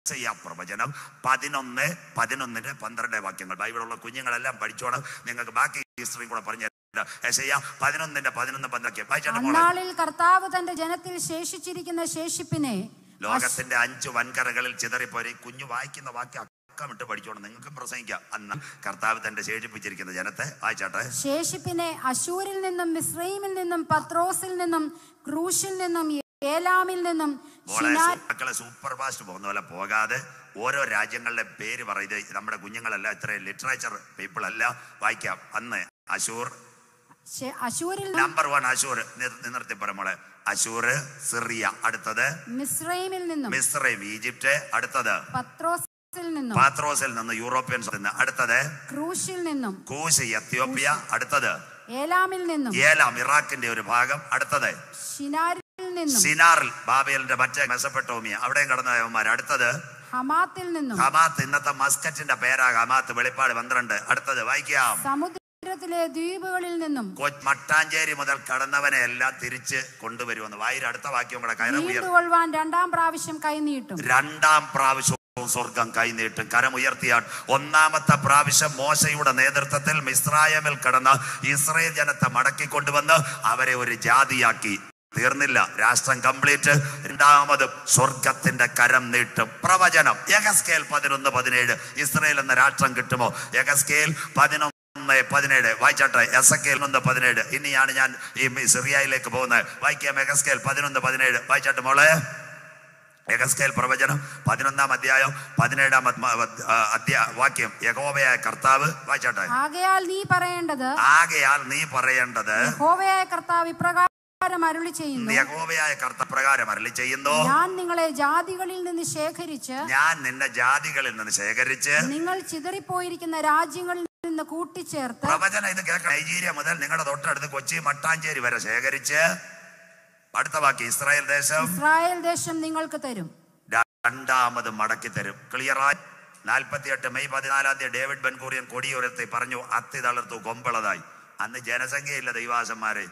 യശയ്യാ പ്രവചനം പതിനൊന്ന് പതിനൊന്നിന്റെ പന്ത്രണ്ട് വാക്യങ്ങൾ ബൈബിളുള്ള കുഞ്ഞുങ്ങളെല്ലാം പഠിച്ചോണം നിങ്ങൾക്ക് ബാക്കി ഹിസ്റ്ററിയും കൂടെ പറഞ്ഞു യശയ്യ പതിനൊന്നിന്റെ പതിനൊന്ന് പന്ത്രണ്ട് വായിച്ചാട്ട് മോളെ അന്നാളിൽ കർത്താവ് തന്റെ ജനത്തിൽ ശേഷിച്ചിരിക്കുന്ന ശേഷിപ്പിനെ ലോകത്തിന്റെ അഞ്ച് വൻകരകളിൽ ചിതറിപ്പോരി കുഞ്ഞു വായിക്കുന്ന വാക്യം അക്കമിട്ട് പഠിച്ചോണം നിങ്ങൾക്ക് പ്രസംഗിക്കാം അന്ന് കർത്താവ് തന്റെ ശേഷിപ്പിച്ചിരിക്കുന്ന ജനത്തെ വായിച്ചാട്ടെ ശേഷിപ്പിനെ അശൂരിൽ നിന്നും മിസ്രൈമിൽ നിന്നും പത്രോസിൽ നിന്നും ക്രൂശിൽ നിന്നും ഏലാമിൽ നിന്നും മോളെ ഷിനാ- മക്കളെ സൂപ്പർ ഫാസ്റ്റ് പോകുന്ന പോലെ പോകാതെ ഓരോ രാജ്യങ്ങളുടെ പേര് പറയുന്നത് നമ്മുടെ കുഞ്ഞുങ്ങളല്ല ഇത്രയും ലിറ്ററേച്ചർ പീപ്പിൾ അല്ല വായിക്കാം അന്ന് അശൂർ ശേ- അശൂരിൽ നിന്നും നമ്പർ വൺ അശൂർ നിർത്തി പറ മോളെ അശൂർ സിറിയ അടുത്തത് മിസ്രൈമിൽ നിന്നും മിസ്രൈം ഈജിപ്റ്റ് അടുത്തത് പത്രോസിൽ നിന്നും പാത്രോസിൽ നിന്ന് യൂറോപ്യൻസ് നിന്ന് അടുത്തത് ക്രൂശിൽ നിന്നും കൂശ് എത്യോപ്യ അടുത്തത് ഏലാമിൽ നിന്നും ഏലാം ഇറാഖിന്റെ ഒരു ഭാഗം അടുത്തത് ഷിനാരിൽ നിന്നും സിനാറിൽ ബാബേലിന്റെ മറ്റേ മെസപ്പെട്ടോമിയ അവിടെയും കടന്ന യവന്മാർ അടുത്തത് ഹമാത്തിൽ നിന്നും ഹമാത്ത് ഇന്നത്തെ മസ്കറ്റിന്റെ പേരാ ഹമാത്ത് വെളിപ്പാട് പന്ത്രണ്ട് അടുത്തത് വായിക്കാം സമുദ്രത്തിലെ ദ്വീപുകളിൽ നിന്നും കൊ- മട്ടാഞ്ചേരി മുതൽ കടന്നവനെ എല്ലാം തിരിച്ച് കൊണ്ടുവരുമെന്ന് വായിര അടുത്ത വാക്യം കൂടെ കയറ ഉയർ വീണ്ടുകൊള്ളുവാൻ രണ്ടാം പ്രാവശ്യം കൈനീട്ടും രണ്ടാം പ്രാവശ്യവും സ്വർഗം കൈനീട്ടും കരമുയർത്തിയാൽ ഒന്നാമത്തെ പ്രാവശ്യം മോശയുടെ നേതൃത്വത്തിൽ മിസ്രായമിൽ കടന്ന് ഇസ്രയേൽ ജനത്തെ മടക്കിക്കൊണ്ടുവന്ന് അവരെ ഒരു ജാതിയാക്കി തീർന്നില്ല രാഷ്ട്രം കംപ്ലീറ്റ് രണ്ടാമത് സ്വർഗത്തിന്റെ കരം നീട്ടും പ്രവചനം യഗസ്കേൽ പതിനൊന്ന് പതിനേഴ് ഇസ്രയേൽ എന്ന രാഷ്ട്രം കിട്ടുമോ യഗസ്കേൽ പതിനൊന്ന് പതിനേഴ് വായിച്ചാട്ടെ എസക്കേൽ ഒന്ന് പതിനേഴ് ഇനിയാണ് ഞാൻ ഈ സിറിയയിലേക്ക് പോകുന്നത് വായിക്കാം എഗസ്കേൽ പതിനൊന്ന് പതിനേഴ് വായിച്ചാട്ടെ മോളെ യഗസ്കേൽ പ്രവചനം പതിനൊന്നാം അധ്യായം പതിനേഴാം അധ്മ- ആ, അധ്യായ വാക്യം യഹോവയായ കർത്താവ് വായിച്ചാട്ടെ ആകയാൽ നീ പറയേണ്ടത് ആകയാൽ നീ പറയേണ്ടത് യഹോവയായ കർത്താവ് ഇപ്രകാരം അരുളി ചെയ്യുന്നു യഹോവയായ കർത്ത പ്രകാരം അരളി ചെയ്യുന്നു ഞാൻ നിങ്ങളെ ജാതികളിൽ നിന്ന് ശേഖരിച്ച് ഞാൻ നിന്നെ ജാതികളിൽ നിന്ന് ശേഖരിച്ച് നിങ്ങൾ ചിതറിപ്പോയിരിക്കുന്ന രാജ്യങ്ങളിൽ നിന്ന് കൂട്ടിച്ചേർത്ത് പ്രവചനം ഇത് കേൾക്കണം നൈജീരിയ മുതൽ നിങ്ങളുടെ തൊട്ടടുത്ത് കൊച്ചി മട്ടാഞ്ചേരി വരെ ശേഖരിച്ച് അടുത്ത വാക്യം ഇസ്രായേൽ ദേശം ഇസ്രായേൽ ദേശം നിങ്ങൾക്ക് തരും രണ്ടാമത് മടക്കി തരും ക്ലിയറായി നാൽപ്പത്തിയെട്ട് മെയ് പതിനാലാം തീയതി ഡേവിഡ് ബെൻകൂറിയൻ കൊടിയുയർത്തി പറഞ്ഞു അത്തി തളർത്തു കൊമ്പളതായി അന്ന് ജനസംഖ്യയില്ല ദൈവാസന്മാരെ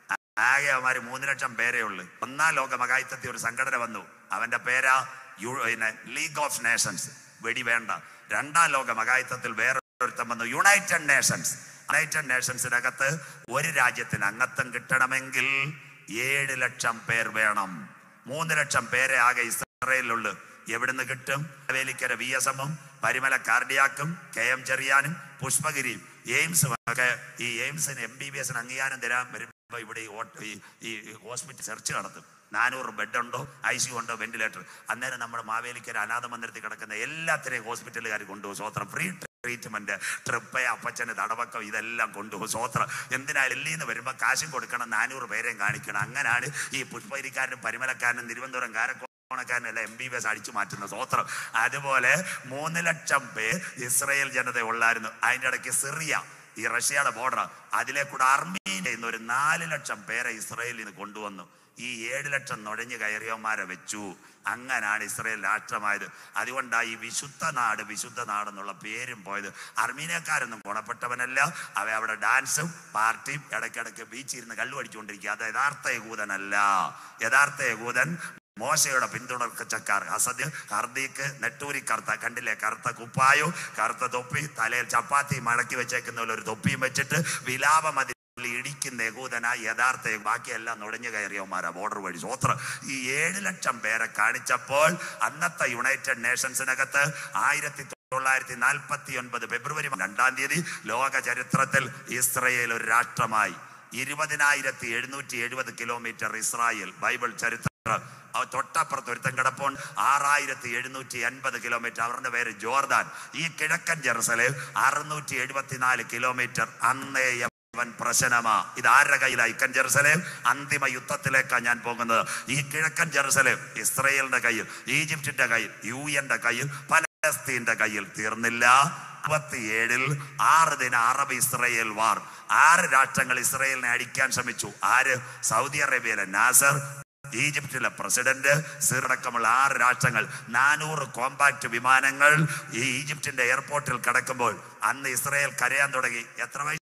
ആകെ അവന്മാര് മൂന്ന് ലക്ഷം പേരേ ഉള്ളു ഒന്നാം ലോക മകായുദ്ധത്തിൽ ഒരു സംഘടന വന്നു അവന്റെ പേരാ യു- പിന്നെ ലീഗ് ഓഫ് നേഷൻസ് വെടി വേണ്ട രണ്ടാം ലോക മകായുദ്ധത്തിൽ വേറെ ഒരുത്തം വന്നു യുണൈറ്റഡ് നേഷൻസ് യുണൈറ്റഡ് നേഷൻസിനകത്ത് ഒരു രാജ്യത്തിന് അംഗത്വം കിട്ടണമെങ്കിൽ ഏഴ് ലക്ഷം പേർ വേണം മൂന്ന് ലക്ഷം പേരെ ആകെ ഇസ്രായേലിലുള്ളു എവിടുന്ന് കിട്ടും വേലിക്കര വി എസ് എമ്മും പരിമല കാർഡിയാക്കും കെ എം ചെറിയാനും പുഷ്പഗിരിയും എയിംസും ഒക്കെ ഈ എയിംസിന് എം ബി ബി എസിന് അംഗീകാരം തരാൻ വരുമ്പോ ഇവിടെ ഈ ഓട്ട- ഈ ഈ ഹോസ്പിറ്റൽ സെർച്ച് നടത്തും നാനൂറ് ബെഡ് ഉണ്ടോ ഐ സി ഉണ്ടോ വെന്റിലേറ്റർ അന്നേരം നമ്മുടെ മാവേലിക്കര അനാഥ മന്ദിരത്തിൽ കിടക്കുന്ന എല്ലാത്തിനെയും ഹോസ്പിറ്റലുകാർ കൊണ്ടുപോകും സ്വോത്രം ഫ്രീ ട്രീറ്റ്മെന്റ് ട്രിപ്പ് അപ്പച്ചന് തടവക്കം ഇതെല്ലാം കൊണ്ടുപോകും സ്വോത്രം എന്തിനാ ഡൽഹിന്ന് വരുമ്പോൾ കാശും കൊടുക്കണം നാനൂറ് പേരെയും കാണിക്കണം അങ്ങനാണ് ഈ പുഷ്പഗിരിക്കാരനും പരിമലക്കാരനും തിരുവനന്തപുരം കാരക്കോണക്കാരനും എല്ലാം എം ബി ബി എസ് അടിച്ചു മാറ്റുന്ന സ്വോത്രം അതുപോലെ മൂന്ന് ലക്ഷം പേർ ഇസ്രയേൽ ജനത ഉള്ളായിരുന്നു അതിൻ്റെ ഇടയ്ക്ക് സിറിയ ഈ റഷ്യയുടെ ബോർഡർ അതിലെ കൂടെ അർമീനിയ ഇന്ന് ഒരു നാല് ലക്ഷം പേരെ ഇസ്രയേലിൽ നിന്ന് കൊണ്ടുവന്നു ഈ ഏഴ് ലക്ഷം നുഴഞ്ഞു കയറിയവന്മാരെ വെച്ചു അങ്ങനാണ് ഇസ്രയേൽ രാഷ്ട്രമായത് അതുകൊണ്ടാണ് ഈ വിശുദ്ധ നാട് വിശുദ്ധ നാട് എന്നുള്ള പേരും പോയത് അർമീനിയക്കാരൊന്നും ഗുണപ്പെട്ടവനല്ല അവ അവിടെ ഡാൻസും പാർട്ടിയും ഇടയ്ക്കിടയ്ക്ക് ബീച്ചിൽ ഇരുന്ന് കള്ളു അടിച്ചുകൊണ്ടിരിക്കുക അത് യഥാർത്ഥ യകൂദനല്ല യഥാർത്ഥ യകൂദൻ മോശയുടെ പിന്തുണർക്കച്ചക്കാർ അസദ്യ ഹർദീക്ക് നെട്ടൂരി കറുത്ത കണ്ടില്ലേ കറുത്ത കുപ്പായോ കറുത്ത തൊപ്പി തലയിൽ ചപ്പാത്തി മടക്കി വെച്ചേക്കുന്ന പോലെ ഒരു തൊപ്പിയും വെച്ചിട്ട് വിലാപമതി ഇടിക്കുന്ന യകൂദന യഥാർത്ഥ ബാക്കിയെല്ലാം നുഴഞ്ഞു കയറിയവന്മാരാ ബോർഡർ വഴി സ്വോത്രം ഈ ഏഴ് ലക്ഷം പേരെ കാണിച്ചപ്പോൾ അന്നത്തെ യുണൈറ്റഡ് നേഷൻസിനകത്ത് ആയിരത്തി തൊള്ളായിരത്തി നാൽപ്പത്തി ഒൻപത് ഫെബ്രുവരി രണ്ടാം തീയതി ലോക ചരിത്രത്തിൽ ഇസ്രയേൽ ഒരു രാഷ്ട്രമായി ഇരുപതിനായിരത്തി എഴുന്നൂറ്റി എഴുപത് കിലോമീറ്റർ ഇസ്രായേൽ ബൈബിൾ ചരിത്രം അവ തൊട്ടപ്പുറത്ത് ഒരുത്തൻ കിടപ്പുണ്ട് ആറായിരത്തി എഴുന്നൂറ്റി എൺപത് കിലോമീറ്റർ അവരുടെ പേര് ജോർദാൻ ഈ കിഴക്കൻ ജെറുസലേം അറുന്നൂറ്റി എഴുപത്തിനാല് കിലോമീറ്റർ അന്നേ അവൻ പ്രശ്നമാ ഇത് ആരുടെ കയ്യിലാ ഇക്കൻ ജെറുസലേം അന്തിമ യുദ്ധത്തിലേക്കാണ് ഞാൻ പോകുന്നത് ഈ കിഴക്കൻ ജെറുസലേം ഇസ്രയേലിന്റെ കയ്യിൽ ഈജിപ്തിന്റെ കയ്യിൽ യു എന്റെ കയ്യിൽ പലസ്തീന്റെ കയ്യിൽ തീർന്നില്ല അറുപത്തിയേഴിൽ ആറ് ദിന അറബ് ഇസ്രയേൽ വാർ ആറ് രാഷ്ട്രങ്ങൾ ഇസ്രയേലിനെ അടിക്കാൻ ശ്രമിച്ചു ആര് സൗദി അറേബ്യയിലെ നാസർ ഈജിപ്തിലെ പ്രസിഡന്റ് സിറടക്കമുള്ള ആറ് രാഷ്ട്രങ്ങൾ നാനൂറ് കോമ്പാക്ട് വിമാനങ്ങൾ ഈ ഈജിപ്തിന്റെ എയർപോർട്ടിൽ കിടക്കുമ്പോൾ അന്ന് ഇസ്രയേൽ കരയാൻ തുടങ്ങി എത്ര വയസ്സ്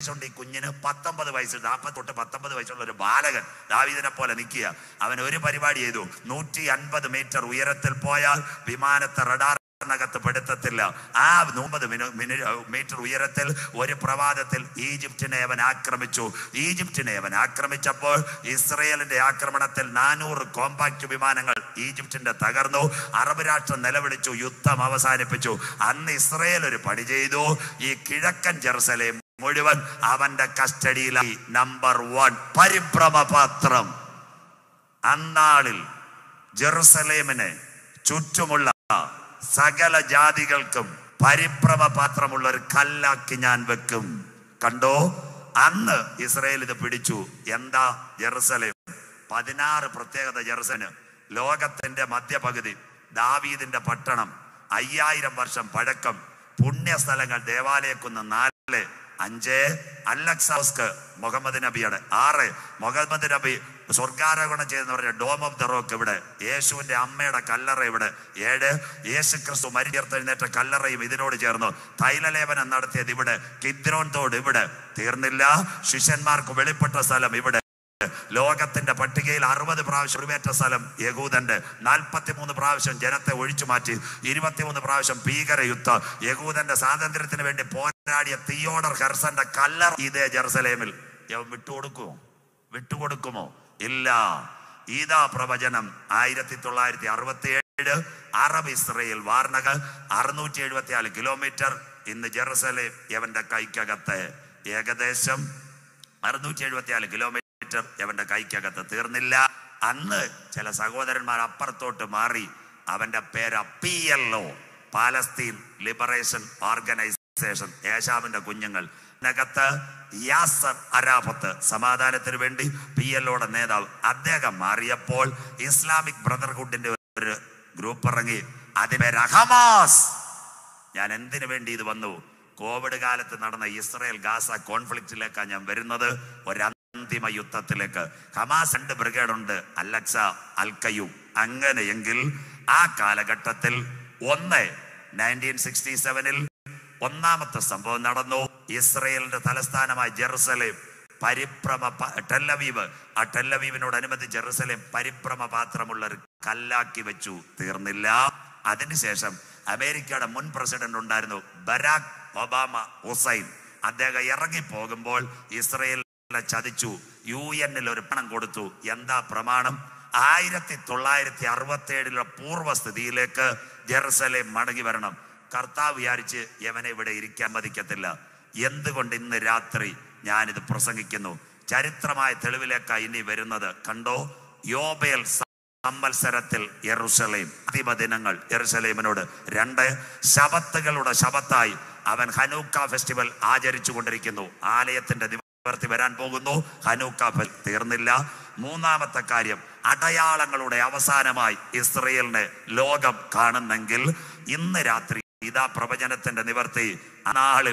വയസ്സുണ്ട് ഈ കുഞ്ഞിന് പത്തൊമ്പത് വയസ്സ് നാൽപ്പത് തൊട്ട് പത്തൊമ്പത് വയസ്സുള്ള ഒരു ബാലകൻ ദാവീദിനെ പോലെ നിൽക്കുക അവൻ ഒരു പരിപാടി ചെയ്തു നൂറ്റി അൻപത് മീറ്റർ ഉയരത്തിൽ പോയാൽ വിമാനത്തെ റഡാർ കത്ത് പെടുത്തത്തില്ല ആ മുപ്പത് മീറ്റർ ഉയരത്തിൽ ഒരു പ്രവാദത്തിൽ ഈജിപ്തിനെ അവൻ ആക്രമിച്ചു ഈജിപ്തിനെ അവൻ ആക്രമിച്ചപ്പോൾ ഇസ്രയേലിന്റെ ആക്രമണത്തിൽ നാനൂറ് കോമ്പാക്ട് വിമാനങ്ങൾ ഈജിപ്തിന്റെ തകർന്നു അറബ് രാഷ്ട്രം നിലവിളിച്ചു യുദ്ധം അവസാനിപ്പിച്ചു അന്ന് ഇസ്രയേൽ ഒരു പണി ചെയ്തു ഈ കിഴക്കൻ ജെറുസലേം മുഴുവൻ അവന്റെ കസ്റ്റഡിയിലായി നമ്പർ വൺ പരിഭ്രമപാത്രം അന്നാളിൽ ജെറുസലേമിനെ ചുറ്റുമുള്ള സകല ജാതികൾക്കും പരിഭ്രമ പാത്രമുള്ള ഒരു കല്ലാക്കി ഞാൻ വെക്കും കണ്ടോ അന്ന് ഇസ്രയേൽ ഇത് പിടിച്ചു എന്താ ജെറുസലേം പതിനാറ് പ്രത്യേകത ജെറുസന് ലോകത്തിന്റെ മധ്യപകുതി ദാവീദിന്റെ പട്ടണം അയ്യായിരം വർഷം പഴക്കം പുണ്യസ്ഥലങ്ങൾ ദേവാലയക്കുന്ന് നാല് അഞ്ച് അല്ലക്സാസ്ക് മുഹമ്മദ് നബിയുടെ ആറ് മുഹമ്മദ് നബി സ്വർഗാരോഹണം ചെയ്തെന്ന് പറഞ്ഞ ഡോം ഓഫ് ദ റോക്ക് ഇവിടെ യേശുവിന്റെ അമ്മയുടെ കല്ലറ ഇവിടെ ഏഴ് യേശു ക്രിസ്തു മരിച്ചെഴുന്നേറ്റ കല്ലറയും ഇതിനോട് ചേർന്നു തൈലലേപനം നടത്തിയത് ഇവിടെ കിദ്രോൻ തോട് ഇവിടെ തീർന്നില്ല ശിഷ്യന്മാർക്ക് വെളിപ്പെട്ട സ്ഥലം ഇവിടെ ലോകത്തിന്റെ പട്ടികയിൽ അറുപത് പ്രാവശ്യം ഉരുവേറ്റ സ്ഥലം യഹൂദന്റെ നാൽപ്പത്തിമൂന്ന് പ്രാവശ്യം ജനത്തെ ഒഴിച്ചു മാറ്റി ഇരുപത്തിമൂന്ന് പ്രാവശ്യം ഭീകര യുദ്ധം യഹൂദന്റെ സ്വാതന്ത്ര്യത്തിന് വേണ്ടി പോരാടിയ തിയോഡർ ഹെർസന്റെ കല്ലർ ഇതേ ജെറുസലേമിൽ യവൻ വിട്ടുകൊടുക്കുമോ വിട്ടുകൊടുക്കുമോ ഇല്ല ഈതാ പ്രവചനം ആയിരത്തി തൊള്ളായിരത്തി അറുപത്തി ഏഴ് അറബ് ഇസ്രയേൽ വാർണക അറുന്നൂറ്റി എഴുപത്തി നാല് കിലോമീറ്റർ ഇന്ന് ജെറുസലേം യവന്റെ കൈക്കകത്ത് ഏകദേശം അറുന്നൂറ്റി എഴുപത്തിനാല് കിലോമീറ്റർ അവന്റെ കൈക്കകത്ത് തീർന്നില്ല അന്ന് ചില സഹോദരന്മാർ അപ്പുറത്തോട്ട് മാറി അവന്റെ പേര് P L O Palestine Liberation Organisation യേശാവിന്റെ കുഞ്ഞുങ്ങൾ ഇതിനകത്ത് യാസർ അരാഫത്ത് സമാധാനത്തിന് വേണ്ടി പി എൽ ഒയുടെ നേതാവ് അദ്ദേഹം മാറിയപ്പോൾ ഇസ്ലാമിക് ബ്രദർഹുഡിന്റെ ഒരു ഗ്രൂപ്പ് ഇറങ്ങി അതിന്റെ പേര് ഹമാസ് ഞാൻ എന്തിനു വേണ്ടി ഇത് വന്നു കോവിഡ് കാലത്ത് നടന്ന ഇസ്രായേൽ ഗാസ കോൺഫ്ലിക്റ്റിലേക്കാണ് ഞാൻ വരുന്നത് ഒരു അന്തിമ യുദ്ധത്തിലേക്ക് ഹമാസ് രണ്ട് ബ്രിഗേഡ് ഉണ്ട് അലക്സ അൽക്കയു അങ്ങനെയെങ്കിൽ ആ കാലഘട്ടത്തിൽ ഒന്ന് നയൻറ്റീൻ സിക്സ്റ്റി സെവനിൽ ഒന്നാമത്തെ സംഭവം നടന്നു ഇസ്രയേലിന്റെ തലസ്ഥാനമായ ജെറുസലേം പരിഭ്രമ പ- ടെല്ലവീവ് ആ ടെല്ലവീവിനോടനുബന്ധിച്ച് ജെറുസലേം പരിഭ്രമ പാത്രമുള്ള ഒരു കല്ലാക്കി വെച്ചു തീർന്നില്ല അതിനുശേഷം അമേരിക്കയുടെ മുൻ പ്രസിഡന്റ് ഉണ്ടായിരുന്നു ബരാക് ഒബാമ ഹുസൈൻ അദ്ദേഹം ഇറങ്ങി പോകുമ്പോൾ ഇസ്രയേലിനെ ചതിച്ചു യു എന്നിൽ ഒരു പണം കൊടുത്തു എന്താ പ്രമാണം ആയിരത്തി തൊള്ളായിരത്തി അറുപത്തി ഏഴിലെ പൂർവ്വസ്ഥിതിയിലേക്ക് ജെറുസലേം മടങ്ങി വരണം കർത്താവ് വിചാരിച്ച് യവനെ ഇവിടെ ഇരിക്കാൻ മതിക്കത്തില്ല എന്തുകൊണ്ട് ഇന്ന് രാത്രി ഞാനിത് പ്രസംഗിക്കുന്നു ചരിത്രമായ തെളിവിലേക്കാണ് ഇനി വരുന്നത് കണ്ടോ യോബേൽ സംവത്സരത്തിൽ യെറുസലേം അന്തിമ ദിനങ്ങൾ യെറുസലേമിനോട് രണ്ട് ശബത്തുകളുടെ ശബത്തായി അവൻ ഹനൂക്ക ഫെസ്റ്റിവൽ ആചരിച്ചു കൊണ്ടിരിക്കുന്നു ആലയത്തിന്റെ നിവർത്തി വരാൻ പോകുന്നു ഹനൂക്ക ഫെ- തീർന്നില്ല മൂന്നാമത്തെ കാര്യം അടയാളങ്ങളുടെ അവസാനമായി ഇസ്രയേലിനെ ലോകം കാണുന്നെങ്കിൽ ഇന്ന് രാത്രി ഇതാ പ്രവചനത്തിന്റെ നിവർത്തി ആ നാളിൽ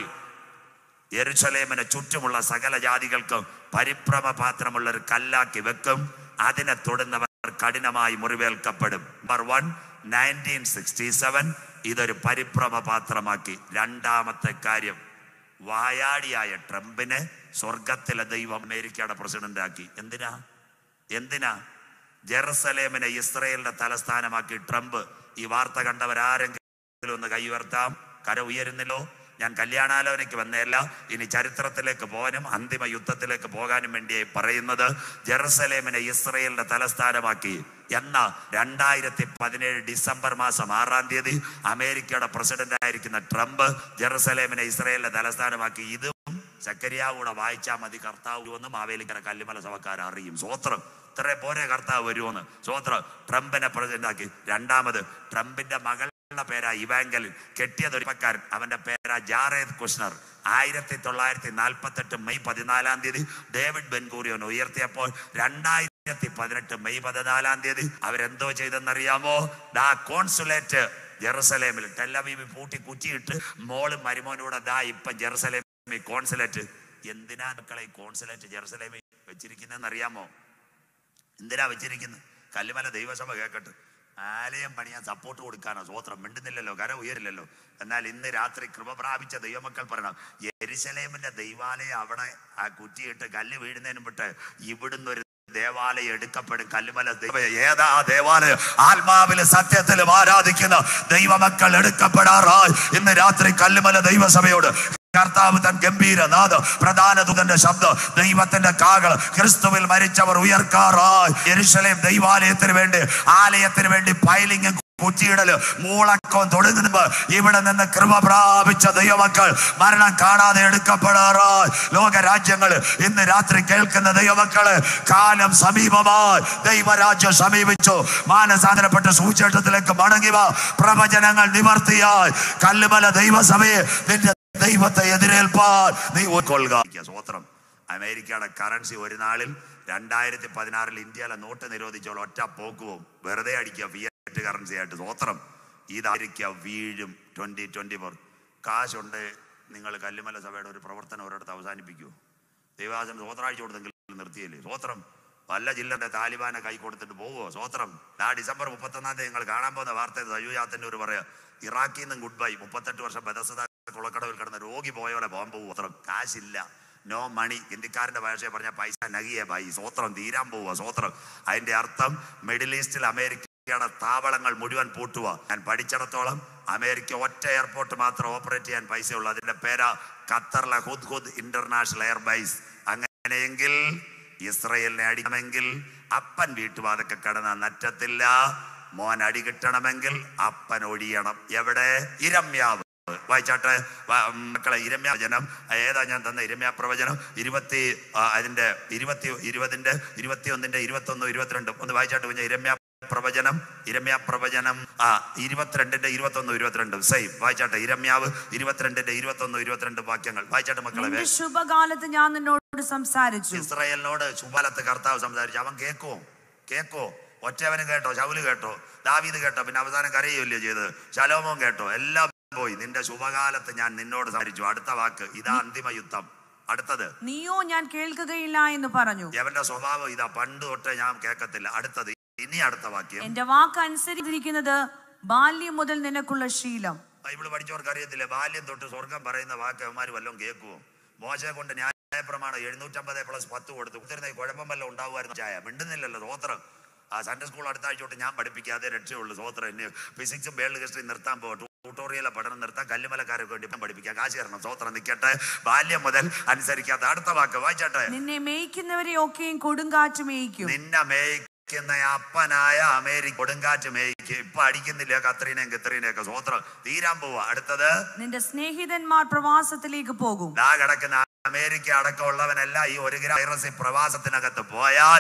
യെരുസലേമിന് ചുറ്റുമുള്ള സകല ജാതികൾക്കും പരിഭ്രമ പാത്രമുള്ള ഒരു കല്ലാക്കി വെക്കും അതിനെ തൊടുന്നവർ കഠിനമായി മുറിവേൽക്കപ്പെടും number one nineteen sixty seven ഇതൊരു പരിഭ്രമ പാത്രമാക്കി രണ്ടാമത്തെ കാര്യം വായാടിയായ ട്രംപിനെ സ്വർഗത്തിലെ ദൈവം അമേരിക്കയുടെ പ്രസിഡന്റ് ആക്കി എന്തിനാ എന്തിനാ ജെറുസലേമിനെ ഇസ്രയേലിന്റെ തലസ്ഥാനമാക്കി ട്രംപ് ഈ വാർത്ത കണ്ടവരാരെങ്കിലും ഒന്ന് കൈ ഉയർത്താം കര ഉയരുന്നില്ലോ ഞാൻ കല്യാണാലോചനയ്ക്ക് വന്നതല്ല ഇനി ചരിത്രത്തിലേക്ക് പോകാനും അന്തിമ യുദ്ധത്തിലേക്ക് പോകാനും വേണ്ടിയായി പറയുന്നത് ജെറുസലേമിനെ ഇസ്രയേലിന്റെ തലസ്ഥാനമാക്കി എന്ന രണ്ടായിരത്തി പതിനേഴ് ഡിസംബർ മാസം ആറാം തീയതി അമേരിക്കയുടെ പ്രസിഡന്റ് ആയിരിക്കുന്ന ട്രംപ് ജെറുസലേമിനെ ഇസ്രയേലിന്റെ തലസ്ഥാനമാക്കി ഇതും ചക്കരിയാവൂടെ വായിച്ചാൽ മതി കർത്താവ് വരുമെന്ന് മാവേലിക്കര കല്ലുമല സഭക്കാർ അറിയും സ്വോത്രം ഇത്രേ പോരെ കർത്താവ് വരുമെന്ന് സ്വോത്രം ട്രംപിനെ പ്രസിഡന്റ് ആക്കി രണ്ടാമത് ട്രംപിന്റെ മകളുടെ പേരാ ഇവാങ്കലിൻ കെട്ടിയത് ഒരു പക്കാരൻ അവന്റെ പേരാ ജാറേദ് കുഷ്ണർ ആയിരത്തി തൊള്ളായിരത്തി നാൽപ്പത്തി എട്ട് മെയ് പതിനാലാം തീയതി ഡേവിഡ് ബെൻകൂറിയോൻ ഉയർത്തിയപ്പോൾ രണ്ടായിരത്തി പതിനെട്ട് മെയ് പതിനാലാം തീയതി അവരെന്തോ ചെയ്തെന്നറിയാമോ ദാ കോൺസുലേറ്റ് ജെറുസലേമിൽ ടെല്ലവീവ് പൂട്ടി കുറ്റിയിട്ട് മോളും മരുമോനൂടെ ദാ ഇപ്പൊ ജെറുസലേമിൽ കോൺസുലേറ്റ് എന്തിനാ മക്കളെ ഈ കോൺസുലേറ്റ് ജെറുസലേമിൽ വെച്ചിരിക്കുന്നതെന്ന് അറിയാമോ എന്തിനാ വെച്ചിരിക്കുന്നത് കല്ലുമല ദൈവസഭ കേൾക്കട്ടെ ആലയം പണിയാൻ സപ്പോർട്ട് കൊടുക്കാനോ സ്വോത്രം മിണ്ടുന്നില്ലല്ലോ കര ഉയരില്ലല്ലോ എന്നാൽ ഇന്ന് രാത്രി കൃപ പ്രാപിച്ച ദൈവമക്കൾ പറയണം എരിശലേമിന്റെ ദൈവാലയം അവിടെ ആ കുറ്റിയിട്ട് കല്ല് വീഴുന്നതിന് വിട്ട് ഇവിടുന്ന് ഒരു ദേവാലയം എടുക്കപ്പെടും കല്ലുമല ദൈവ ഏതാ ആ ദേവാലയം ആത്മാവില് സത്യത്തിലും ആരാധിക്കുന്ന ദൈവമക്കൾ എടുക്കപ്പെടാറായി ഇന്ന് രാത്രി കല്ലുമല ദൈവസഭയോട് കർത്താവ് തൻ ഗംഭീര നാദ പ്രധാന ദൂതന്റെ ശബ്ദം ദൈവത്തിന്റെ കാകൾ ക്രിസ്തുവിൽ മരിച്ചവർ ഉയർക്കാറായി യെരുശലേം ദൈവാലയത്തിന് വേണ്ടി ആലയത്തിന് വേണ്ടി പൈലിംഗും കുറ്റിയിടല് മൂളക്കം തുടങ്ങുമ്പോ ഇവിടെ നിന്ന് കൃപ പ്രാപിച്ച ദൈവമക്കൾ മരണം കാണാതെ എടുക്കപ്പെടാറായി ലോക രാജ്യങ്ങൾ ഇന്ന് രാത്രി കേൾക്കുന്ന ദൈവമക്കള് കാലം സമീപമായി ദൈവരാജ്യം സമീപിച്ചു മാനസാന്തരപ്പെട്ട സൂചേട്ടത്തിലേക്ക് മടങ്ങിവ പ്രവചനങ്ങൾ നിവർത്തിയായി കല്ലുമല ദൈവസഭയെ നിന്റെ ദൈവത്തെ എതിരേൽപ്പാൻ നീ ഉൾക്കൊള്ളുക സ്വോത്രം അമേരിക്കയുടെ കറൻസി ഒരു നാളിൽ രണ്ടായിരത്തി പതിനാറിൽ ഇന്ത്യയിലെ നോട്ട് നിരോധിച്ചോൾ ഒറ്റ പോക്കുവും വെറുതെ അടിക്കുക ഫിയറ്റ് കറൻസി ആയിട്ട് സ്വോത്രം ഇതായിരിക്കുക വീഴും ട്വന്റി ട്വന്റി ഫോർ കാശുണ്ട് നിങ്ങൾ കല്ലുമല സഭയുടെ ഒരു പ്രവർത്തനം ഒരിടത്ത് അവസാനിപ്പിക്കൂ ദൈവാസന സ്വോത്രാഴ്ച കൊടുത്തെങ്കിൽ നിർത്തിയല്ലേ സ്വോത്രം വല്ല ജില്ലയുടെ താലിബാനെ കൈ കൊടുത്തിട്ട് പോവോ സ്വോത്രം ആ ഡിസംബർ മുപ്പത്തൊന്നാം തീയതി നിങ്ങൾ കാണാൻ പോകുന്ന വാർത്ത സജുജാത്തിന്റെ ഒരു പറയാ ഇറാഖിൽ നിന്നും ഗുഡ് ബൈ മുപ്പത്തെട്ട് വർഷം ബദസത കുളക്കടവിൽ കിടന്ന രോഗി പോയ പോലെ പോകാൻ പോകും സ്വത്രം കാശില്ല നോ മണി ഹിന്ദിക്കാരന്റെ ഭാഷയെ പറഞ്ഞ പൈസ നഗിയ ബൈ സ്വോത്രം തീരാൻ പോവുക സ്വോത്രം അതിന്റെ അർത്ഥം മിഡിൽ ഈസ്റ്റിൽ അമേരിക്കയുടെ താവളങ്ങൾ മുഴുവൻ പൂട്ടുക ഞാൻ പഠിച്ചിടത്തോളം അമേരിക്ക ഒറ്റ എയർപോർട്ട് മാത്രം ഓപ്പറേറ്റ് ചെയ്യാൻ പൈസയുള്ളൂ അതിന്റെ പേരാ ഖത്തറിലെ ഹുദ് ഹുദ് ഇന്റർനാഷണൽ എയർബൈസ് അങ്ങനെയെങ്കിൽ ഇസ്രയേലിനെ അടിക്കണമെങ്കിൽ അപ്പൻ വീട്ടുവാതൊക്കെ കടന്ന നറ്റത്തില്ല മോൻ അടി കിട്ടണമെങ്കിൽ അപ്പൻ ഒഴിയണം എവിടെ ഇരമ്യാവ് വായിച്ചാട്ടെ വ- മക്കളെ ഇരമ്യ വചനം ഏതാ ഞാൻ തന്ന ഇരമ്യ പ്രവചനം ഇരുപത്തി ആ, അതിന്റെ ഇരുപത്തി ഇരുപതിന്റെ ഇരുപത്തി ഒന്നിന്റെ ഇരുപത്തി ഒന്ന് ഇരുപത്തിരണ്ടും ഒന്ന് വായിച്ചാട്ട് കുഞ്ഞ ഇരമ്യ പ്രവചനം ഇരമ്യ പ്രവചനം ആ ഇരുപത്തിരണ്ടിന്റെ ഇരുപത്തി ഒന്ന് ഇരുപത്തിരണ്ടും സെയിം വായിച്ചാട്ടെ ഇരമ്യാവ് ഇരുപത്തിരണ്ടിന്റെ ഇരുപത്തി ഒന്ന് ഇരുപത്തിരണ്ടും വാക്യങ്ങൾ വായിച്ചാട്ടെ മക്കളെ നിന്റെ വേ- ശുഭകാലത്ത് ഞാൻ നിന്നോട് സംസാരിച്ചു ഇസ്രായേലിനോട് ശുഭാലത്ത് കർത്താവ് സംസാരിച്ചു അവൻ കേക്കോ കേക്കോ ഒറ്റവനും കേട്ടോ ശൗല് കേട്ടോ ദാവീദ് കേട്ടോ പിന്നെ അവസാനം കരയുകയല്ലേ ചെയ്തത് ശലോമോൻ കേട്ടോ എല്ലാം പോയി നിന്റെ ശുഭകാലത്ത് ഞാൻ നിന്നോട് സംസാരിച്ചു അടുത്ത വാക്ക് ഇതാ അന്തിമ യുദ്ധം അടുത്തത് നീയോ ഞാൻ കേൾക്കുകയില്ല എന്ന് പറഞ്ഞു എവന്റെ സ്വഭാവം ഇതാ പണ്ട് തൊട്ടേ ഞാൻ കേൾക്കത്തില്ല അടുത്തത് ഇനി അടുത്ത വാക്യം എന്റെ വാക്ക് അനുസരിച്ചിരിക്കുന്നത് ബാല്യം മുതൽ നിനക്കുള്ള ശീലം ബൈബിള് പഠിച്ചവർക്ക് അറിയത്തില്ല ബാല്യം തൊട്ട് സ്വർഗം പറയുന്ന വാക്ക് അവന്മാർ വല്ലതും കേൾക്കുമോ മോശയെ കൊണ്ട് ന്യായപ്രമാണം എഴുന്നൂറ്റമ്പത് പ്ലസ് പത്ത് കൊടുത്തു കുത്തിരുന്ന ഈ കുഴപ്പം വല്ലതും ഉണ്ടാവുമായിരുന്നു ചായ മിണ്ടുന്നില്ലല്ലോ സ്വോത്രം ആ സൺഡേ സ്കൂൾ അടുത്ത ആഴ്ച തൊട്ട് ഞാൻ പഠിപ്പിക്കാതെ രക്ഷയുള്ളൂ സ്വോത്രം എന്നെ ഫിസിക്സും വേൾഡ് ഹിസ്റ്ററി നിർത്താൻ പോകും ട്യൂട്ടോറിയലെ പഠനം നിർത്താൻ കല്ലുമലക്കാരൊക്കെ വേണ്ടി ഇപ്പം പഠിപ്പിക്കാം കാശ് തരണം സ്വോത്രം നിൽക്കട്ടെ ബാല്യം മുതൽ അനുസരിക്കാത്ത അടുത്ത വാക്ക് വായിച്ചാട്ടെ നിന്നെ മേയ്ക്കുന്നവരെ ഒക്കെയും കൊടുങ്കാറ്റ് മേയ്ക്കും നിന്നെ മേയ്ക്കുന്ന അപ്പനായ അമേരിക്ക കൊടുങ്കാറ്റ് മേയ്ക്ക് ഇപ്പൊ അടിക്കുന്നില്ല കത്രീനയും കത്രീനയൊക്കെ സ്വോത്രം തീരാൻ പോവാ അടുത്തത് നിന്റെ സ്നേഹിതന്മാർ പ്രവാസത്തിലേക്ക് പോകും ദാ കിടക്കുന്ന അമേരിക്ക അടക്കമുള്ളവനെല്ലാം ഈ ഒരു ഗ്രാം വൈറസ് പ്രവാസത്തിനകത്ത് പോയാൽ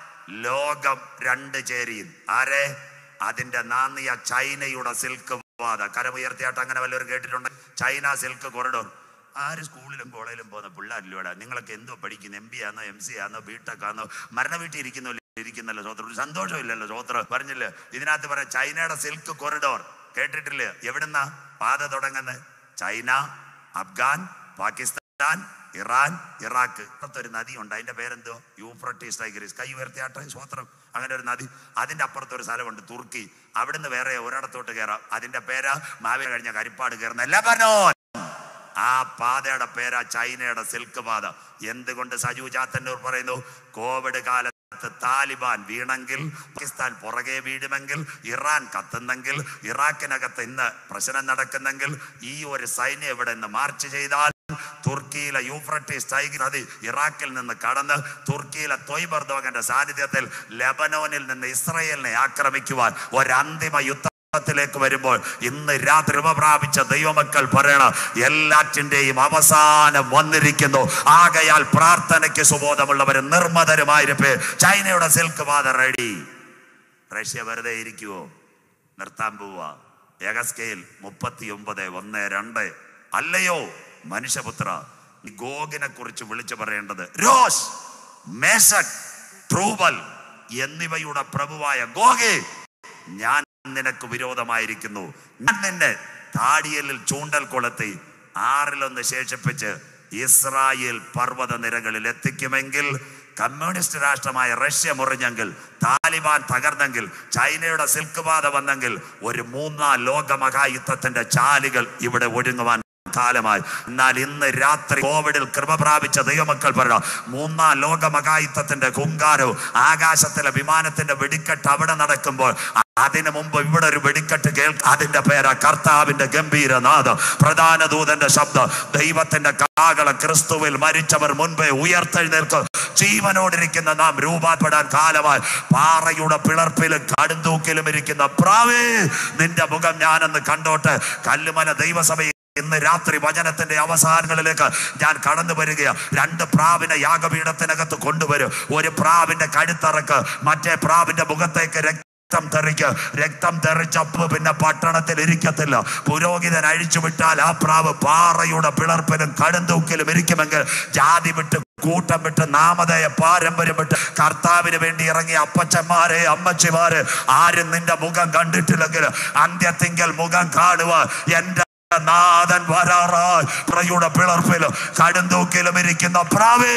ലോകം രണ്ട് ചേരിയും ആരെ അതിന്റെ നാന്നിയ ചൈനയുടെ സിൽക്ക് പാത കരമുയർത്തിയായിട്ട് അങ്ങനെ വല്ലവരും കേട്ടിട്ടുണ്ട് ചൈന സിൽക്ക് കൊറിഡോർ ആര് സ്കൂളിലും കോളേജിലും പോകുന്ന പിള്ളേരിലൂടെ നിങ്ങളൊക്കെ എന്തോ പഠിക്കുന്നു എം ബി ആണോ എം സി ആണോ ബിടെക് ആണോ മരണ വീട്ടിൽ ഇരിക്കുന്നു ഇരിക്കുന്നല്ലോ സ്വോത്രം ഒരു സന്തോഷമില്ലല്ലോ സ്വോത്രം പറഞ്ഞില്ലേ ഇതിനകത്ത് പറയാം ചൈനയുടെ സിൽക്ക് കൊറിഡോർ കേട്ടിട്ടില്ലേ എവിടുന്നാ പാത തുടങ്ങുന്നത് China Afghan Pakistan Iran Iraq അപ്പുറത്ത് ഒരു നദി ഉണ്ട് അതിന്റെ പേരെന്തോ യൂഫ്രട്ടീസ് ടൈഗ്രീസ് കൈ ഉയർത്തിയാട്ടെ സ്വോത്രം അങ്ങനെ ഒരു നദി അതിന്റെ അപ്പുറത്ത് ഒരു സ്ഥലമുണ്ട് തുർക്കി അവിടുന്ന് വേറെ ഒരിടത്തോട്ട് കയറാം അതിന്റെ പേരാ മാവേലി കഴിഞ്ഞ കരിപ്പാട് കയറുന്ന ലബനോൻ ആ പാതയുടെ പേരാ ചൈനയുടെ സിൽക്ക് പാത എന്തുകൊണ്ട് സജു ചാത്തന്നൂർ പറയുന്നു കോവിഡ് കാലത്ത് താലിബാൻ വീണെങ്കിൽ പാകിസ്ഥാൻ പുറകെ വീഴുമെങ്കിൽ ഇറാൻ കത്തുന്നെങ്കിൽ ഇറാഖിനകത്ത് ഇന്ന് പ്രശ്നം നടക്കുന്നെങ്കിൽ ഈ ഒരു സൈന്യം ഇവിടെ നിന്ന് മാർച്ച് ചെയ്താൽ തുർക്കിയിലെ യൂഫ്രട്ടീസ് ടൈഗർ നദി ഇറാഖിൽ നിന്ന് കടന്ന് തുർക്കിയിലെ തൊയ്ബർദോഗന്റെ സാന്നിധ്യത്തിൽ ലെബനോനിൽ നിന്ന് ഇസ്രയേലിനെ ആക്രമിക്കുവാൻ ഒരന്തിമ യുദ്ധ ത്തിലേക്ക് വരുമ്പോൾ ഇന്ന് രാത്രി ഉപ പ്രാപിച്ച ദൈവമക്കൾ പറയണം എല്ലാറ്റിന്റെയും അവസാനം വന്നിരിക്കുന്നു ആകയാൽ പ്രാർത്ഥനയ്ക്ക് സുബോധമുള്ളവർ നിർമ്മതരുമായിരിപ്പേ ചൈനയുടെ സിൽക്ക് പാത റെഡി റഷ്യ വെറുതെ ഇരിക്കുവോ നിർത്താൻ പോവാ ഏകസ്കയിൽ മുപ്പത്തി ഒമ്പത് ഒന്ന് രണ്ട് അല്ലയോ മനുഷ്യപുത്ര നീ ഗോഗിനെ കുറിച്ച് വിളിച്ചു പറയേണ്ടത് രോഷ് മേശക് ട്രൂബൽ എന്നിവയുടെ പ്രഭുവായ ഗോഗെ ഞാൻ നിനക്ക് വിരോധമായിരിക്കുന്നു ഞാൻ നിന്നെ താടിയലിൽ ചൂണ്ടൽ കൊളുത്തി ആറിലൊന്ന് ശേഷിപ്പിച്ച് ഇസ്രായേൽ പർവ്വത നിരകളിൽ എത്തിക്കുമെങ്കിൽ കമ്മ്യൂണിസ്റ്റ് രാഷ്ട്രമായ റഷ്യ മുറിഞ്ഞെങ്കിൽ താലിബാൻ തകർന്നെങ്കിൽ ചൈനയുടെ സിൽക്ക് പാത വന്നെങ്കിൽ ഒരു മൂന്നാം ലോക മഹായുദ്ധത്തിന്റെ ചാലുകൾ ഇവിടെ ഒഴുങ്ങുവാൻ കാലമായി എന്നാൽ ഇന്ന് രാത്രി കോവിഡിൽ കൃപ പ്രാപിച്ച ദൈവമക്കൾ പറയണം മൂന്നാം ലോക മഹായുദ്ധത്തിന്റെ കുങ്കാരവും ആകാശത്തിലെ വിമാനത്തിന്റെ വെടിക്കെട്ട് അവിടെ നടക്കുമ്പോൾ അതിനു മുമ്പ് ഇവിടെ ഒരു വെടിക്കെട്ട് കേൾക്ക അതിന്റെ പേരാ കർത്താവിന്റെ ഗംഭീരനാഥം പ്രധാന ദൂതന്റെ ശബ്ദം ദൈവത്തിന്റെ കാകള ക്രിസ്തുവിൽ മരിച്ചവർ മുൻപേ ഉയർത്തെഴുന്നേൽക്കും ജീവനോടിരിക്കുന്ന നാം രൂപാപ്പെടാൻ കാലമായി പാറയുടെ പിളർപ്പിലും കടുന്തൂക്കിലും ഇരിക്കുന്ന പ്രാവേ നിന്റെ മുഖം ഞാനെന്ന് കണ്ടോട്ട് കല്ലുമല ദൈവസഭയിൽ ഇന്ന് രാത്രി വചനത്തിന്റെ അവസാനങ്ങളിലേക്ക് ഞാൻ കടന്നു വരികയാ രണ്ട് പ്രാവിനെ യാഗപീഠത്തിനകത്ത് കൊണ്ടുവരും ഒരു പ്രാവിന്റെ കഴുത്തറക്ക് മറ്റേ പ്രാവിന്റെ മുഖത്തേക്ക് രക്തം തെറിക്ക് രക്തം തെറിച്ചപ്പ് പിന്നെ പട്ടണത്തിൽ ഇരിക്കത്തില്ല പുരോഹിതൻ അഴിച്ചു വിട്ടാൽ ആ പ്രാവ് പാറയുടെ പിളർപ്പിലും കടുന്തൂക്കിലും ഇരിക്കുമെങ്കിൽ ജാതി വിട്ട് കൂട്ടം വിട്ട് നാമധേയ പാരമ്പര്യം വിട്ട് കർത്താവിന് വേണ്ടി ഇറങ്ങിയ അപ്പച്ചന്മാരെ അമ്മച്ചിമാരെ ആരും നിന്റെ മുഖം കണ്ടിട്ടില്ലെങ്കിൽ അന്ത്യത്തിങ്കൽ മുഖം കാണുക എന്റെ നാഥൻ വരാറായി പ്രയുടെ പിളർപ്പിലും കടുന്തൂക്കിലും ഇരിക്കുന്ന പ്രാവേ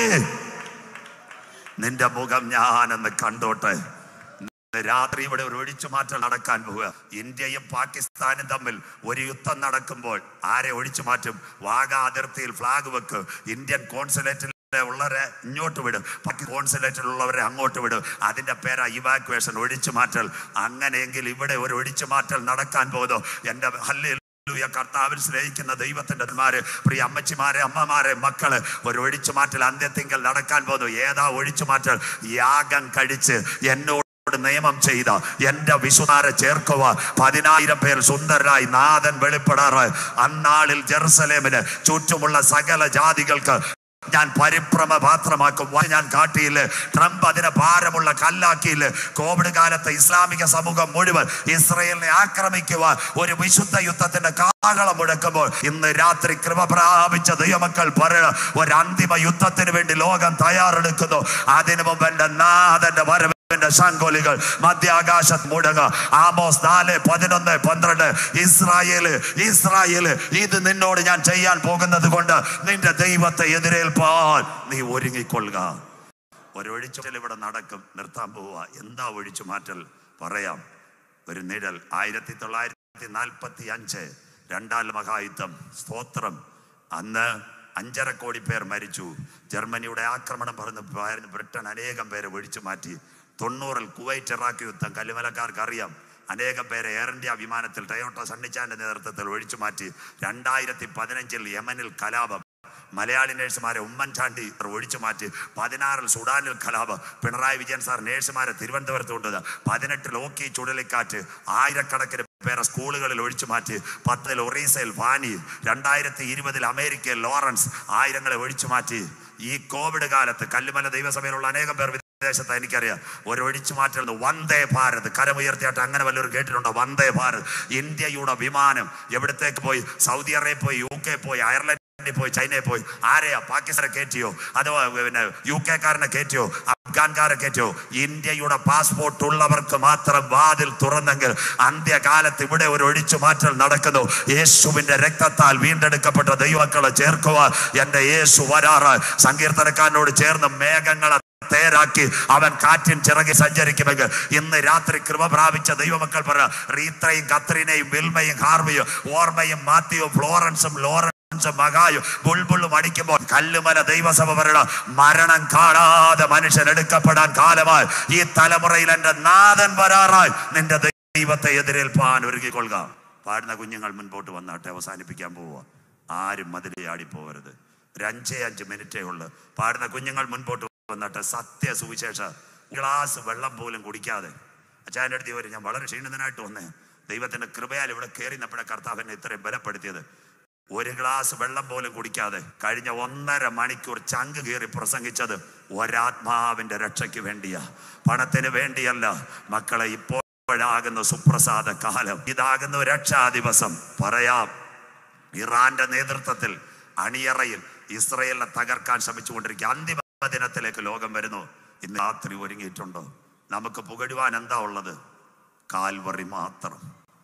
നിന്റെ മുഖം ഞാനെന്ന് കണ്ടോട്ടെ ഇന്ന് രാത്രി ഇവിടെ ഒരു ഒഴിച്ചുമാറ്റം നടക്കാൻ പോവുക ഇന്ത്യയും പാകിസ്ഥാനും തമ്മിൽ ഒരു യുദ്ധം നടക്കുമ്പോൾ ആരെ ഒഴിച്ചു മാറ്റും വാഗ അതിർത്തിയിൽ ഫ്ലാഗ് വെക്ക് ഇന്ത്യൻ കോൺസുലേറ്റിൽ ഉള്ളവരെ ഇങ്ങോട്ട് വിടും കോൺസുലേറ്റിലുള്ളവരെ അങ്ങോട്ട് വിടും അതിന്റെ പേരാ ഇവാക്വേഷൻ ഒഴിച്ചു മാറ്റൽ അങ്ങനെയെങ്കിൽ ഇവിടെ ഒരു ഒഴിച്ചു മാറ്റൽ നടക്കാൻ പോകുന്നു എൻ്റെ ഹല്ലേലൂയ കർത്താവിൽ സ്നേഹിക്കുന്ന ദൈവത്തിന്റെ മാര് പ്രിയ അമ്മച്ചിമാരെ അമ്മമാരെ മക്കള് ഒരു ഒഴിച്ചു മാറ്റൽ അന്ത്യത്തിങ്കൽ നടക്കാൻ പോകുന്നു ഏതാ ഒഴിച്ചു മാറ്റൽ യാഗം കഴിച്ച് എന്നോട് നിയമം ചെയ്ത എന്റെ വിശുദ്ധാരെ ചേർക്കുക പതിനായിരം പേർ സുന്ദരരായി നാഥൻ വെളിപ്പെടാറ് അന്നാളിൽ ജെറുസലേമിന് ചുറ്റുമുള്ള സകല ജാതികൾക്ക് ഞാൻ പരിഭ്രമ പാത്രമാക്കും വ- ഞാൻ കാട്ടിയില്ലേ ട്രംപ് അതിനെ ഭാരമുള്ള കല്ലാക്കിയില്ലേ കോവിഡ് കാലത്ത് ഇസ്ലാമിക സമൂഹം മുഴുവൻ ഇസ്രയേലിനെ ആക്രമിക്കുക ഒരു വിശുദ്ധ യുദ്ധത്തിന്റെ കാഹളം മുഴക്കുമ്പോൾ ഇന്ന് രാത്രി കൃപ പ്രാപിച്ച ദൈവമക്കൾ പറയണ ഒരു അന്തിമ യുദ്ധത്തിന് വേണ്ടി ലോകം തയ്യാറെടുക്കുന്നു അതിനു മുമ്പ് എന്റെ നാഥന്റെ വരവ് ന്റെ ശങ്കൊലികൾ മധ്യാകാശത്ത് മുടങ്ങ ആമോസ് നാല് പതിനൊന്ന് പന്ത്രണ്ട് ഇസ്രായേല് ഇസ്രായേല് ഇത് നിന്നോട് ഞാൻ ചെയ്യാൻ പോകുന്നത് കൊണ്ട് നിന്റെ ദൈവത്തെ എതിരേൽപ്പാൻ നീ ഒരുങ്ങിക്കൊള്ളുക ഒരൊഴിച്ചൽ ഇവിടെ നടക്കും നിർത്താൻ പോവുക എന്താ ഒഴിച്ചു മാറ്റൽ പറയാം ഒരു നിഴൽ ആയിരത്തി തൊള്ളായിരത്തി നാൽപ്പത്തി അഞ്ച് രണ്ടാം മഹായുദ്ധം സ്തോത്രം അന്ന് അഞ്ചര കോടി പേർ മരിച്ചു ജർമ്മനിയുടെ ആക്രമണം പറഞ്ഞ് പോയായിരുന്നു ബ്രിട്ടൻ അനേകം പേരെ ഒഴിച്ചു മാറ്റി തൊണ്ണൂറിൽ കുവൈറ്റ് ഇറാഖ് യുദ്ധം കല്ലുമലക്കാർക്ക് അറിയാം അനേകം പേരെ എയർ ഇന്ത്യ വിമാനത്തിൽ ടയോട്ട സണ്ണിച്ചാന്റെ നേതൃത്വത്തിൽ ഒഴിച്ചു മാറ്റി രണ്ടായിരത്തി പതിനഞ്ചിൽ യമനിൽ കലാപം മലയാളി നേഴ്സുമാരെ ഉമ്മൻചാണ്ടി ഒഴിച്ചു മാറ്റി പതിനാറിൽ സുഡാനിൽ കലാപം പിണറായി വിജയൻ സാർ നേഴ്സുമാരെ തിരുവനന്തപുരത്ത് കൊണ്ടുവന്ന് പതിനെട്ടിൽ ഓക്കി ചുഴലിക്കാറ്റ് ആയിരക്കണക്കിന് പേരെ സ്കൂളുകളിൽ ഒഴിച്ചു മാറ്റി പത്തിൽ ഒറീസയിൽ ഫാനി രണ്ടായിരത്തി ഇരുപതിൽ അമേരിക്കയിൽ ലോറൻസ് ആയിരങ്ങളെ ഒഴിച്ചു മാറ്റി ഈ കോവിഡ് കാലത്ത് കല്ലുമല ദൈവസഭയിലുള്ള അനേകം പേർ വിദേശത്ത് എനിക്കറിയാം ഒരു ഒഴിച്ചു മാറ്റുന്നത് വന്ദേ ഭാരത് കരമുയർത്തിയായിട്ട് അങ്ങനെ വല്ലൊരു കേട്ടിട്ടുണ്ടോ വന്ദേ ഭാരത് ഇന്ത്യയുടെ വിമാനം എവിടത്തേക്ക് പോയി സൗദി അറേബ്യ പോയി യു കെ പോയി അയർലൻഡിൽ പോയി ചൈനയിൽ പോയി ആരെയാ പാകിസ്ഥാനെ കയറ്റിയോ അതോ പിന്നെ യു കെക്കാരനെ കയറ്റിയോ അഫ്ഗാൻകാരെ കയറ്റിയോ ഇന്ത്യയുടെ പാസ്പോർട്ട് ഉള്ളവർക്ക് മാത്രം വാതിൽ തുറന്നെങ്കിൽ അന്ത്യകാലത്ത് ഇവിടെ ഒരു ഒഴിച്ചു മാറ്റൽ നടക്കുന്നു യേശുവിന്റെ രക്തത്താൽ വീണ്ടെടുക്കപ്പെട്ട ദൈവക്കളെ ചേർക്കുക എന്റെ യേശു വരാറ് സങ്കീർത്തനക്കാരനോട് ചേർന്ന് മേഘങ്ങളെ തേരാക്കി അവൻ കാറ്റിൻ ചിറകി സഞ്ചരിക്കുമെങ്കിൽ ഇന്ന് രാത്രി കൃപ പ്രാപിച്ച ദൈവമക്കൾ പറ റീത്രയും കത്രീനയും വിൽമയും ഹാർവിയും ഓർമ്മയും മാത്യുവും ഫ്ലോറൻസും ലോറൻസും മകായും ബുൾബുള്ളും അടിക്കുമ്പോൾ കല്ലുമല ദൈവസഭ പറയണ മരണം കാണാതെ മനുഷ്യൻ എടുക്കപ്പെടാൻ കാലമായി ഈ തലമുറയിൽ എന്റെ നാഥൻ വരാറായി നിന്റെ ദൈവത്തെ എതിരേൽപ്പാൻ ഒരുക്കിക്കൊള്ളുക പാടുന്ന കുഞ്ഞുങ്ങൾ മുൻപോട്ട് വന്നാട്ടെ അവസാനിപ്പിക്കാൻ പോവുക ആരും മതിലേ ആടിപ്പോവരുത് ഒരു അഞ്ചേ അഞ്ച് മിനിറ്റേ ഉള്ളു പാടുന്ന കുഞ്ഞുങ്ങൾ മുൻപോട്ട് വന്നിട്ട് സത്യ സുവിശേഷ ഗ്ലാസ് വെള്ളം പോലും കുടിക്കാതെ അച്ഛൻ്റെ അടുത്ത് വരും ഞാൻ വളരെ ക്ഷീണിതനായിട്ട് വന്നേ ദൈവത്തിന്റെ കൃപയാൽ ഇവിടെ കയറി നമ്മുടെ കർത്താവ് എന്നെ ഇത്രയും ബലപ്പെടുത്തിയത് ഒരു ഗ്ലാസ് വെള്ളം പോലും കുടിക്കാതെ കഴിഞ്ഞ ഒന്നര മണിക്കൂർ ചങ്ക് കീറി പ്രസംഗിച്ചത് ഒരാത്മാവിന്റെ രക്ഷയ്ക്ക് വേണ്ടിയാ പണത്തിന് വേണ്ടിയല്ല മക്കളെ ഇപ്പോഴാകുന്ന സുപ്രസാദ കാലം ഇതാകുന്ന രക്ഷാ ദിവസം പറയാം ഇറാന്റെ നേതൃത്വത്തിൽ അണിയറയിൽ ഇസ്രയേലിനെ തകർക്കാൻ ശ്രമിച്ചുകൊണ്ടിരിക്കുക അന്തിമ ദിനത്തിലേക്ക് ലോകം വരുന്നു ഇന്ന് രാത്രി ഒരുങ്ങിയിട്ടുണ്ടോ നമുക്ക് പുകഴുവാൻ എന്താ ഉള്ളത് കാൽവറി മാത്രം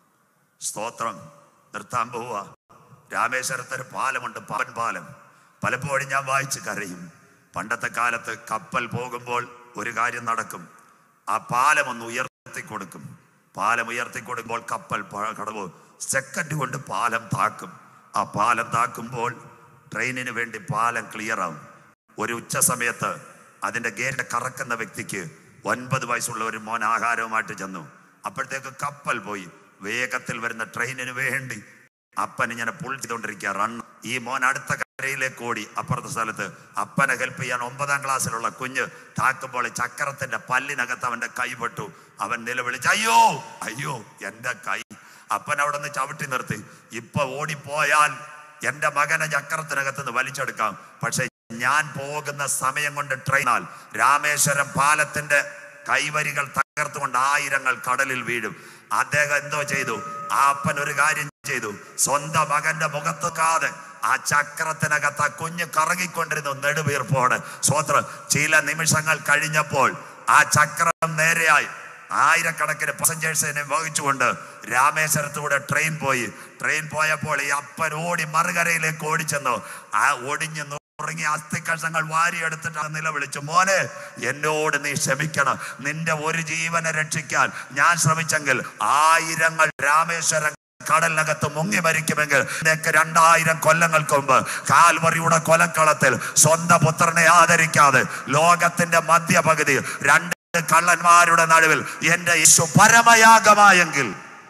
സ്തോത്രം നിർത്താൻ പോവുക രാമേശ്വരത്തൊരു പാലമുണ്ട് പവൻ പാലം പലപ്പോഴും ഞാൻ വായിച്ച് കരയും പണ്ടത്തെ കാലത്ത് കപ്പൽ പോകുമ്പോൾ ഒരു കാര്യം നടക്കും ആ പാലം ഒന്ന് ഉയർത്തി കൊടുക്കും പാലം ഉയർത്തി കൊടുക്കുമ്പോൾ കപ്പൽ പ- കടവ് സെക്കൻഡ് കൊണ്ട് പാലം താക്കും ആ പാലം താക്കുമ്പോൾ ട്രെയിനിന് വേണ്ടി പാലം ക്ലിയർ ആവും ഒരു ഉച്ച സമയത്ത് അതിന്റെ ഗേറ്റ് കറക്കുന്ന വ്യക്തിക്ക് ഒൻപത് വയസ്സുള്ള ഒരു മോൻ ആഹാരവുമായിട്ട് ചെന്നു അപ്പോഴത്തേക്ക് കപ്പൽ പോയി വേഗത്തിൽ വരുന്ന ട്രെയിനിന് വേണ്ടി അപ്പൻ ഇങ്ങനെ പുൾ ചെയ്തുകൊണ്ടിരിക്കുക റൺ ഈ മോൻ അടുത്ത കരയിലേക്ക് ഓടി അപ്പുറത്തെ സ്ഥലത്ത് അപ്പനെ ഹെൽപ്പ് ചെയ്യാൻ ഒമ്പതാം ക്ലാസ്സിലുള്ള കുഞ്ഞ് താക്കുമ്പോൾ ഈ ചക്രത്തിന്റെ പല്ലിനകത്ത് അവന്റെ കൈ പെട്ടു അവൻ നിലവിളിച്ച് അയ്യോ അയ്യോ എന്റെ കൈ അപ്പൻ അവിടെ നിന്ന് ചവിട്ടി നിർത്തി ഇപ്പൊ ഓടിപ്പോയാൽ എന്റെ മകനെ ചക്രത്തിനകത്ത് നിന്ന് വലിച്ചെടുക്കാം പക്ഷെ ഞാൻ പോകുന്ന സമയം കൊണ്ട് ട്രെയിനാൽ രാമേശ്വരം പാലത്തിന്റെ കൈവരികൾ തകർത്തുകൊണ്ട് ആയിരങ്ങൾ കടലിൽ വീഴും അദ്ദേഹം എന്തോ ചെയ്തു ആ അപ്പൻ ഒരു കാര്യം ചെയ്തു സ്വന്തം മകന്റെ മുഖത്ത് കാതെ ആ ചക്രത്തിനകത്ത് ആ കുഞ്ഞ് കറങ്ങിക്കൊണ്ടിരുന്നു നെടുവീർപ്പോടെ സ്വത്ര ചില നിമിഷങ്ങൾ കഴിഞ്ഞപ്പോൾ ആ ചക്രം നേരെയായി ആയിരക്കണക്കിന് പാസഞ്ചേഴ്സിനെ വഹിച്ചുകൊണ്ട് രാമേശ്വരത്തൂടെ ട്രെയിൻ പോയി ട്രെയിൻ പോയപ്പോൾ ഈ അപ്പൻ ഓടി മറുകരയിലേക്ക് ഓടിച്ചെന്നു ആ ഒടിഞ്ഞു ഉറങ്ങി അസ്ഥികഷങ്ങൾ വാരിയെടുത്തിട്ട് ആ നിലവിളിച്ചു മോനെ എന്നോട് നീ ക്ഷമിക്കണം നിന്റെ ഒരു ജീവനെ രക്ഷിക്കാൻ ഞാൻ ശ്രമിച്ചെങ്കിൽ ആയിരങ്ങൾ രാമേശ്വരം കടലിനകത്ത് മുങ്ങി മരിക്കുമെങ്കിൽ നിനക്ക് രണ്ടായിരം കൊല്ലങ്ങൾക്ക് മുമ്പ് കാൽവറിയുടെ കൊലക്കളത്തിൽ സ്വന്തം പുത്രനെ ആദരിക്കാതെ ലോകത്തിന്റെ മധ്യപകുതി രണ്ട് കള്ളന്മാരുടെ നടുവിൽ എന്റെ യേശു പരമയാഗമായെങ്കിൽ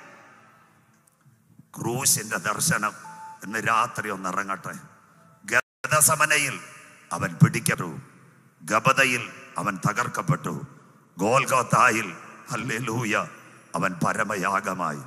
ക്രൂശിന്റെ ദർശനം ഇന്ന് രാത്രി ഒന്ന് ഇറങ്ങട്ടെ ഗതസമനയിൽ അവൻ പിടിക്കപ്പെട്ടു ഗബതയിൽ അവൻ തകർക്കപ്പെട്ടു ഗോൽഗോത്തായിൽ ഹല്ലേലൂയ അവൻ പരമയാഗമായി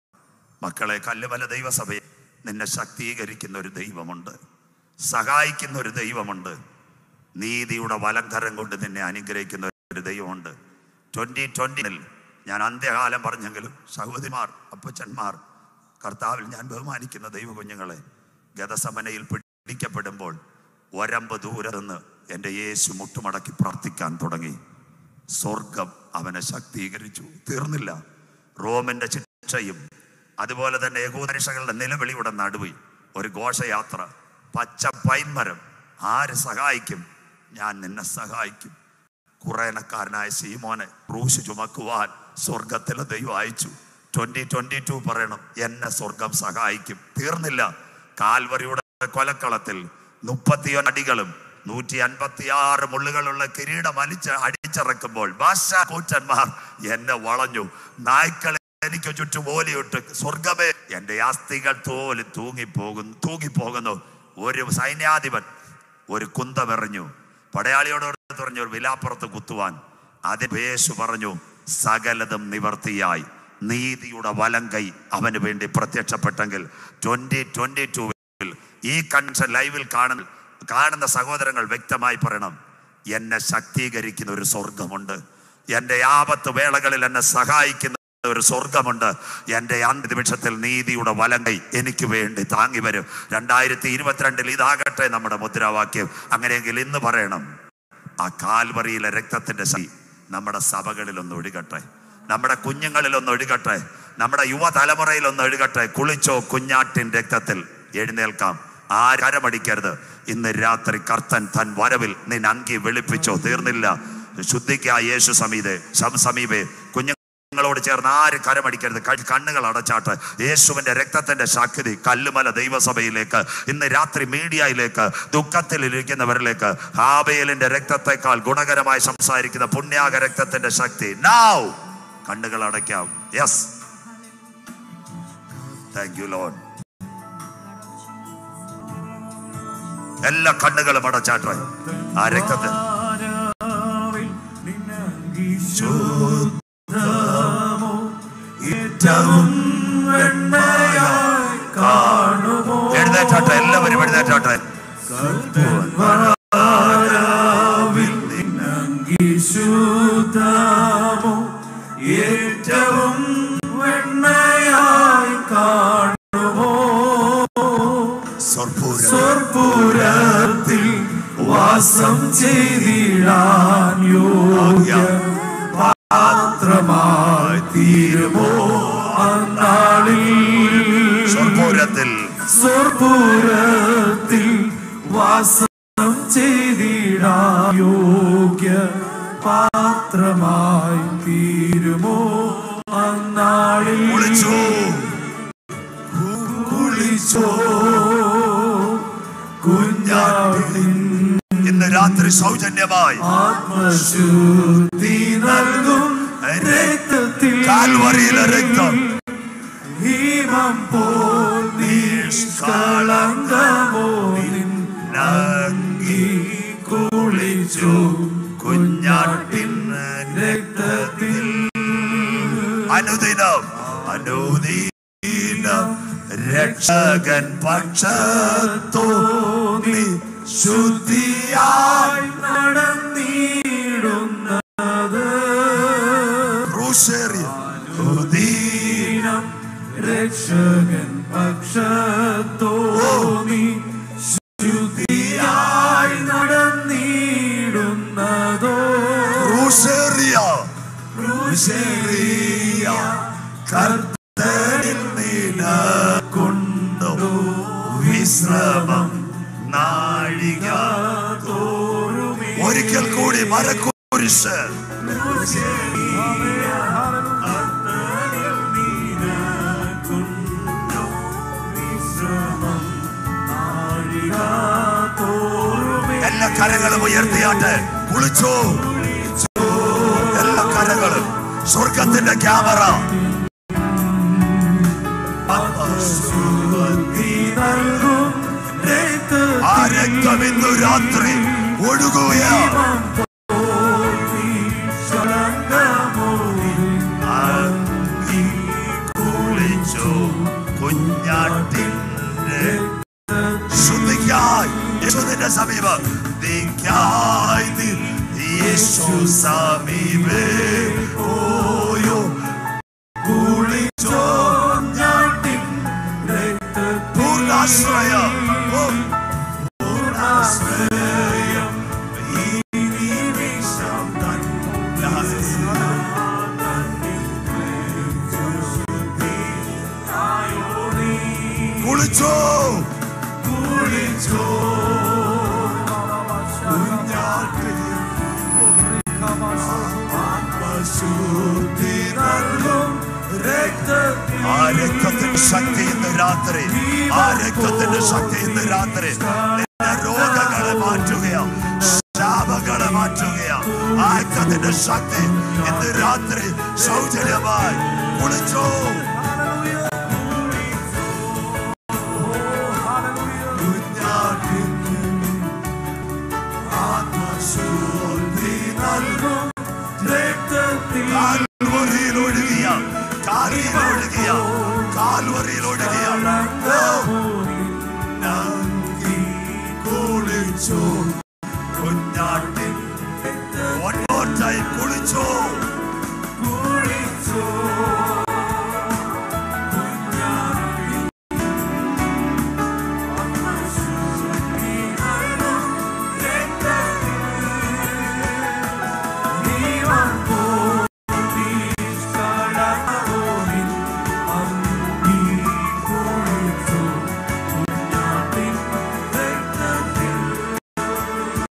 മക്കളെ കല്ലുമല ദൈവസഭയെ നിന്നെ ശക്തീകരിക്കുന്ന ഒരു ദൈവമുണ്ട് സഹായിക്കുന്ന ഒരു ദൈവമുണ്ട് നീതിയുടെ വലങ്കരം കൊണ്ട് നിന്നെ അനുഗ്രഹിക്കുന്ന ഒരു ദൈവമുണ്ട് ട്വന്റി ട്വന്റിയിൽ ഞാൻ അന്ത്യകാലം പറഞ്ഞെങ്കിലും സഹോദരിമാർ അപ്പച്ചന്മാർ കർത്താവിൽ ഞാൻ ബഹുമാനിക്കുന്ന ദൈവ കുഞ്ഞുങ്ങളെ ഗതസമനയിൽ പിടിക്കപ്പെടുമ്പോൾ ഒരമ്പ് ദൂരെ നിന്ന് എൻ്റെ യേശു മുട്ടുമടക്കി പ്രാർത്ഥിക്കാൻ തുടങ്ങി സ്വർഗം അവനെ ശക്തീകരിച്ചു തീർന്നില്ല റോമിന്റെ ശിക്ഷയും അതുപോലെ തന്നെ യഹൂദരക്ഷകളുടെ നിലവിളിയുടെ നടുവിൽ ഒരു ഘോഷയാത്ര പച്ച പൈൻമരം ആര് സഹായിക്കും ഞാൻ നിന്നെ സഹായിക്കും കുറേനക്കാരനായ സീമോനെ ക്രൂശ് ചുമക്കുവാൻ സ്വർഗത്തിലെ ദൈവം അയച്ചു ട്വന്റി ട്വന്റി ടു പറയണം എന്നെ സ്വർഗം സഹായിക്കും തീർന്നില്ല കാൽവറിയുടെ കൊലക്കളത്തിൽ മുപ്പത്തിയൊന്ന് അടികളും നൂറ്റി അൻപത്തി ആറ് മുള്ളുകളുള്ള കിരീടം അലിച്ച് അടിച്ചിറക്കുമ്പോൾ ഭാഷാ കൂറ്റന്മാർ എന്നെ വളഞ്ഞു നായ്ക്കളെ എനിക്ക് ചുറ്റും ഓലിയിട്ട് സ്വർഗമേ എന്റെ അസ്ഥികൾ തോല് തൂങ്ങിപ്പോകുന്നു തൂങ്ങിപ്പോകുന്നു ഒരു സൈന്യാധിപൻ ഒരു കുന്തമെറിഞ്ഞു പടയാളിയോട് പറഞ്ഞു ഒരു വിലാപ്പുറത്ത് കുത്തുവാൻ അതിന് യേശു പറഞ്ഞു സകലതും നിവർത്തിയായി നീതിയുടെ വലം കൈ അവന് വേണ്ടി പ്രത്യക്ഷപ്പെട്ടെങ്കിൽ ട്വന്റി ട്വന്റി ടൂവിൽ ഈ കൺഷൻ ലൈവിൽ കാണുന്ന കാണുന്ന സഹോദരങ്ങൾ വ്യക്തമായി പറയണം എന്നെ ശക്തീകരിക്കുന്ന ഒരു സ്വർഗമുണ്ട് എൻ്റെ ആപത്ത് വേളകളിൽ എന്നെ സഹായിക്കുന്ന ഒരു സ്വർഗമുണ്ട് എൻ്റെ അന്ത്യ നിമിഷത്തിൽ നീതിയുടെ വലങ്കൈ എനിക്ക് വേണ്ടി താങ്ങി വരും രണ്ടായിരത്തി ഇരുപത്തിരണ്ടിൽ ഇതാകട്ടെ നമ്മുടെ മുദ്രാവാക്യം അങ്ങനെയെങ്കിൽ ഇന്ന് പറയണം ആ കാൽവറിയിലെ രക്തത്തിന്റെ ശക്തി നമ്മുടെ സഭകളിൽ ഒന്ന് ഒഴുകട്ടെ നമ്മുടെ കുഞ്ഞുങ്ങളിൽ ഒന്ന് ഒഴുകട്ടെ നമ്മുടെ യുവതലമുറയിൽ ഒന്ന് ഒഴുകട്ടെ കുളിച്ചോ കുഞ്ഞാട്ടിൻ രക്തത്തിൽ എഴുന്നേൽക്കാം ആരമടിക്കരുത് ഇന്ന് രാത്രി കർത്തൻ തൻ വരവിൽ നിൻ അങ്കി വെളുപ്പിച്ചോ തീർന്നില്ല ശുദ്ധിക്കാ യേശു സമീപേ സമീപേ കുഞ്ഞു നിങ്ങളോട് ചേർന്ന് ആര് കരമടിക്കരുത് ക- കണ്ണുകൾ അടച്ചാട്ട് യേശുവിന്റെ രക്തത്തിന്റെ ശക്തി കല്ലുമല ദൈവസഭയിലേക്ക് ഇന്ന് രാത്രി മീഡിയയിലേക്ക് ദുഃഖത്തിലിരിക്കുന്നവരിലേക്ക് ഹാബേലിന്റെ രക്തത്തെക്കാൾ ഗുണകരമായി സംസാരിക്കുന്ന പുണ്യാക രക്തത്തിന്റെ ശക്തി നൗ കണ്ണുകൾ അടയ്ക്കാം യെസ് താങ്ക് യു ലോഡ് എല്ലാ കണ്ണുകളും അടച്ചാട്ടെ ആ രക്തത്തിൽ എഴുന്നേറ്റാട്ടെ എല്ലാവരും എഴുന്നേറ്റാട്ടെ ശുദ്ധമോ ഏറ്റവും വെണ്ണയായി കാണുമോ സ്വർപ്പൂരം സ്വർപുരത്തിൽ വാസം ചെയ്തിടാൻ യോഗ്യ പാത്രമായി തീരുമോ അന്നാളിൽ സ്വർപ്പൂരത്തിൽ സ്വർപുരത്തിൽ വാസം ചെയ്തിടാൻ ചെയ്തിടാൻ യോഗ്യ പാത്രമായി തീരുമോ അന്നാളിൽ വിളിച്ചു കുളിച്ചോ കുഞ്ഞാടിൻ ഇന്ന് രാത്രി സൗജന്യമായി ആത്മശുദ്ധി നൽകും രക്തത്തിൽ കാൽവറിയിലെ രക്തം ഹീമം പോൽ നിഷ്കളങ്കമോ നങ്കി കുളിച്ചു കുഞ്ഞാട്ടിൻ രക്തത്തിൽ അനുദിനം അനുദീനം രക്ഷകൻ പക്ഷത്തോ തോന്നി ശുദ്ധിയായി നടന്നിടുന്നത് ക്രൂശേറിയ അനുദീനം ദീനം രക്ഷകൻ പക്ഷത്തോന്നി ശുദ്ധിയായി നടന്നിടുന്നതോ ക്രൂശേറിയ ക്രൂശേറിയ കർത്തനിൽ നിനക്കൊണ്ടു വിശ്രമം നാഴിക തോറുമേ ഒരിക്കൽ കൂടി മരക്കുരിശ് എല്ലാ കരങ്ങളും ഉയർത്തിയാട്ട് കുളിച്ചു എല്ലാ കരകളും സ്വർഗത്തിന്റെ ക്യാമറ ആ രക്തം ഇന്നു രാത്രി ഒഴുകുകയാ അങ്ങി കുളിച്ചു കുഞ്ഞാട്ടിന്റെ ശുദ്ധിക്കായി യേശുവിന്റെ സമീപം നീക്കായി നീ യേശു സമീപേ ഓയോ കുളിച്ചോ പൂർണ്ണാശ്രയ ഓ, പൂർണ്ണാശ്രയം ഈ നിമിഷം തന്നെ കുളിച്ചോ കുളിച്ചോ കുഞ്ഞാട്ടിൽ ആത്മശുദ്ധി നൽകും രക്തത്തിൽ ആ രക്തത്തിന്റെ ശക്തി ഇന്ന് രാത്രി ആ രക്തത്തിന്റെ ശക്തി ഇന്ന് രാത്രി നിന്റെ രോഗങ്ങളെ മാറ്റുകയാ ശാപങ്ങളെ മാറ്റുകയാ ആ രക്തത്തിന്റെ ശക്തി ഇന്ന് രാത്രി സൗജന്യമായി കുളിച്ചോ ആത്മശുദ്ധി നൽകും കാൽവറിയിൽ ഒഴുകിയ കാലിൽ ഒഴുകിയ കാൽവറിയിൽ ഒഴുകിയ നങ്കി കുളിച്ചോ